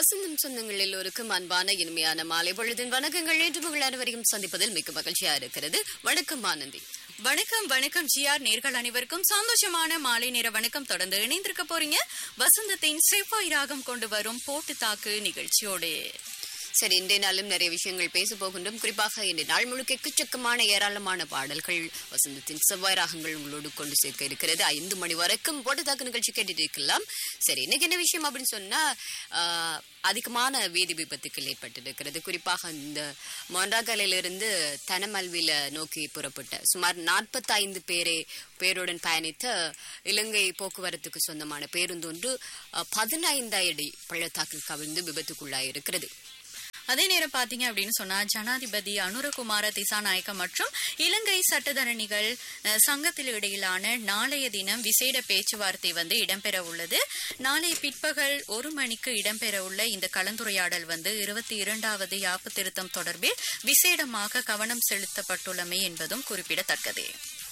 வசந்தம் சொந்தங்கள் எல்லோருக்கும் அன்பான இனிமையான மாலை பொழுதின் வணக்கங்கள் என்று உங்கள் அனைவரையும் சந்திப்பதில் மிக்க மகிழ்ச்சியா இருக்கிறது வணக்கம் ஆனந்தி வணக்கம் வணக்கம் ஜிஆர் நேர்கள் அனைவருக்கும் சந்தோஷமான மாலை நேர வணக்கம் தொடர்ந்து இணைந்திருக்க போறீங்க வசந்தத்தின் செவ்வாய் ராகம் கொண்டு வரும் போட்டு தாக்கு நிகழ்ச்சியோடு சரி இன்றைய நாளும் நிறைய விஷயங்கள் பேச போகின்றோம் குறிப்பாக இன்றைய நாள் முழுக்க எக்கச்சக்கமான ஏராளமான பாடல்கள் வசந்தத்தின் செவ்வாய் ராகங்கள் உங்களோடு கொண்டு சேர்க்க இருக்கிறது ஐந்து மணி வரைக்கும் போட்டு தாக்கு நிகழ்ச்சி கேட்டுட்டு இருக்கலாம் சரி இன்னைக்கு என்ன விஷயம் அப்படின்னு சொன்னா ஆஹ், அதிகமான வீதி விபத்துக்கள் ஏற்பட்டிருக்கிறது குறிப்பாக இந்த மொண்டாகலையிலிருந்து தனமல்வில நோக்கி புறப்பட்ட சுமார் 45 பேரை பேருடன் பயணித்த இலங்கை போக்குவரத்துக்கு சொந்தமான பேருந்து ஒன்று அஹ், பதினைந்து அடி பள்ளத்தாக்கில் கவிழ்ந்து விபத்துக்குள்ளாய் இருக்கிறது அதே நேரம் பாத்தீங்க அப்படின்னு சொன்னா ஜனாதிபதி அனுரகுமார திசாநாயக்க மற்றும் இலங்கை சட்டத்தரணிகள் அஹ், சங்கத்தில் இடையிலான நாளைய தினம் விசேட பேச்சுவார்த்தை வந்து இடம்பெற உள்ளது நாளை பிற்பகல் ஒரு மணிக்கு இடம்பெற உள்ள இந்த கலந்துரையாடல் வந்து இருபத்தி இரண்டாவது யாப்பு திருத்தம் தொடர்பில் விசேடமாக கவனம் செலுத்தப்பட்டுள்ளமை என்பதும் குறிப்பிடத்தக்கது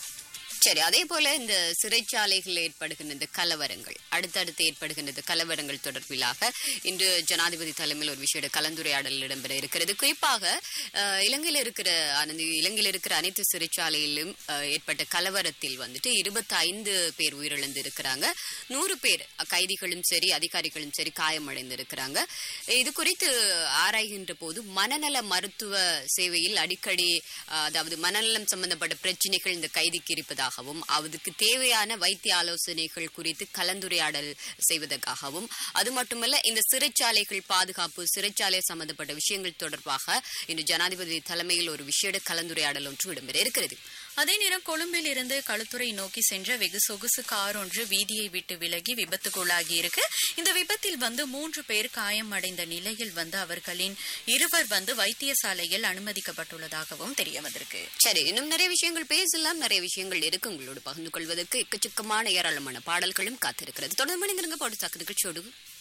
சரி அதே போல இந்த சிறைச்சாலைகளில் ஏற்படுகின்ற இந்த கலவரங்கள் அடுத்தடுத்து ஏற்படுகின்ற இந்த கலவரங்கள் தொடர்பிலாக இன்று ஜனாதிபதி தலைமையில் ஒரு விஷய கலந்துரையாடல் இடம்பெற இருக்கிறது குறிப்பாக அஹ், இலங்கையில் இருக்கிற ஆனந்தி இலங்கையில் இருக்கிற அனைத்து சிறைச்சாலையிலும் அஹ், ஏற்பட்ட கலவரத்தில் வந்துட்டு இருபத்தி ஐந்து பேர் உயிரிழந்து இருக்கிறாங்க நூறு பேர் கைதிகளும் சரி அதிகாரிகளும் சரி காயமடைந்து இருக்கிறாங்க இது குறித்து ஆராய்கின்ற போது மனநல மருத்துவ சேவையில் அடிக்கடி அஹ், அதாவது மனநலம் சம்பந்தப்பட்ட பிரச்சனைகள் இந்த கைதிக்கு இருப்பதாகவும் அதுக்கு தேவையான வைத்திய ஆலோசனைகள் குறித்து கலந்துரையாடல் செய்வதற்காகவும் அது மட்டுமல்ல இந்த சிறைச்சாலைகள் பாதுகாப்பு சிறைச்சாலை சம்பந்தப்பட்ட விஷயங்கள் தொடர்பாக இன்று ஜனாதிபதி தலைமையில் ஒரு விஷேட கலந்துரையாடல் ஒன்று இடம்பெற இருக்கிறது அதே நேரம் கொழும்பில் இருந்து களுத்துறை நோக்கி சென்ற வெகு சொகுசு கார் ஒன்று வீதியை விட்டு விலகி விபத்துக்குள்ளாகி இருக்கு இந்த விபத்தில் வந்து மூன்று பேர் காயமடைந்த நிலையில் வந்து அவர்களின் இருவர் வந்து வைத்தியசாலையில் அனுமதிக்கப்பட்டுள்ளதாகவும் தெரிய வந்திருக்கு சரி இன்னும் நிறைய விஷயங்கள் பேசலாம் நிறைய விஷயங்கள் இருக்கு உங்களோடு பகிர்ந்து கொள்வதற்கு எக்கச்சக்கமான ஏராளமான பாடல்களும் காத்திருக்கிறது தொடர்ந்து மணிந்திருங்க பாட்டு தாக்கு நிகழ்ச்சியோடு